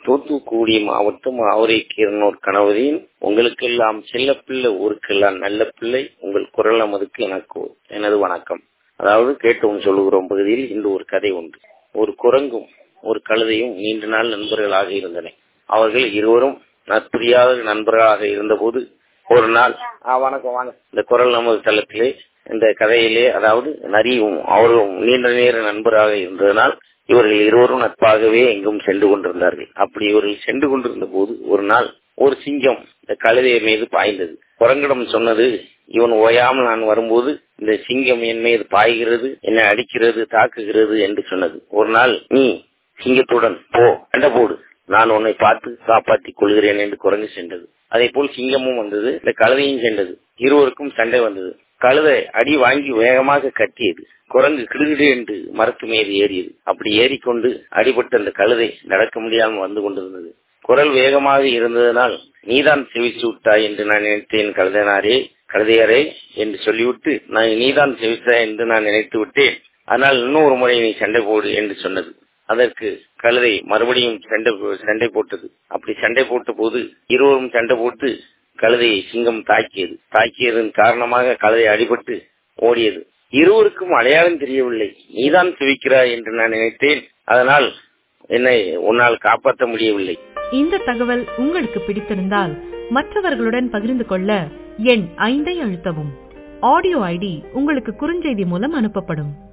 தூத்துக்குடி மாவட்டம் ஆவரைக்கீரனூர் கணவரின் உங்களுக்கெல்லாம் செல்ல பிள்ளை ஊருக்கெல்லாம் நல்ல பிள்ளை உங்கள் குரல் நமதுக்கு எனக்கு எனது வணக்கம் அதாவது கேட்டோம் சொல்லுகிறோம் பகுதியில் இன்று ஒரு கதை உண்டு ஒரு குரங்கும் ஒரு கழுதையும் நீண்ட நாள் நண்பர்களாக இருந்தன அவர்கள் இருவரும் நட்புரியாத நண்பர்களாக இருந்தபோது ஒரு நாள் வணக்கம் வாங்க இந்த குரல் நமது தளத்திலே இந்த கதையிலே அதாவது நரியும் அவரும் நீண்ட நேர நண்பராக இருந்ததனால் இவர்கள் இருவரும் நட்பாகவே எங்கும் சென்று கொண்டிருந்தார்கள் அப்படி இவர்கள் சென்று கொண்டிருந்த போது ஒரு நாள் ஒரு சிங்கம் இந்த கழுதைய மீது பாய்ந்தது குரங்கிடம் சொன்னது இவன் ஓயாமல் நான் வரும்போது இந்த சிங்கம் என் மீது பாய்கிறது என்னை அடிக்கிறது தாக்குகிறது என்று சொன்னது ஒரு நாள் நீ சிங்கத்துடன் போ சண்டை போடு நான் உன்னை பார்த்து காப்பாற்றிக் கொள்கிறேன் என்று குரங்கு சென்றது அதே போல் சிங்கமும் வந்தது இந்த கழுதையும் சென்றது இருவருக்கும் சண்டை வந்தது கழுதை அடி வாங்கி வேகமாக கட்டியது குரங்கு கிடுகிடு என்று மரத்து மீது ஏறியது அப்படி ஏறிக்கொண்டு அடிபட்ட அந்த கழுதை நடக்க முடியாமல் வந்து கொண்டிருந்தது குரல் வேகமாக இருந்ததனால் நீதான் செவிச்சு விட்டாய் என்று நான் நினைத்தேன் கழுதனாரே கழுதையாரே என்று சொல்லிவிட்டு நான் நீதான் செவித்தாய் என்று நான் நினைத்து விட்டேன் அதனால் இன்னொரு முறை நீ சண்டை போடு என்று சொன்னது அதற்கு கழுதை மறுபடியும் சண்டை சண்டை போட்டது அப்படி சண்டை போட்ட போது இருவரும் சண்டை போட்டு கழுதையை சிங்கம் தாக்கியது தாக்கியதன் காரணமாக கழுதை அடிபட்டு ஓடியது இருவருக்கும் அடையாளம் தெரியவில்லை நீதான் துவிக்கிறாய் என்று நான் நினைத்தேன் அதனால் என்னை உன்னால் காப்பாற்ற முடியவில்லை இந்த தகவல் உங்களுக்கு பிடித்திருந்தால் மற்றவர்களுடன் பகிர்ந்து கொள்ள எண் ஐந்தை அழுத்தவும் ஆடியோ ஐடி உங்களுக்கு குறுஞ்செய்தி மூலம் அனுப்பப்படும்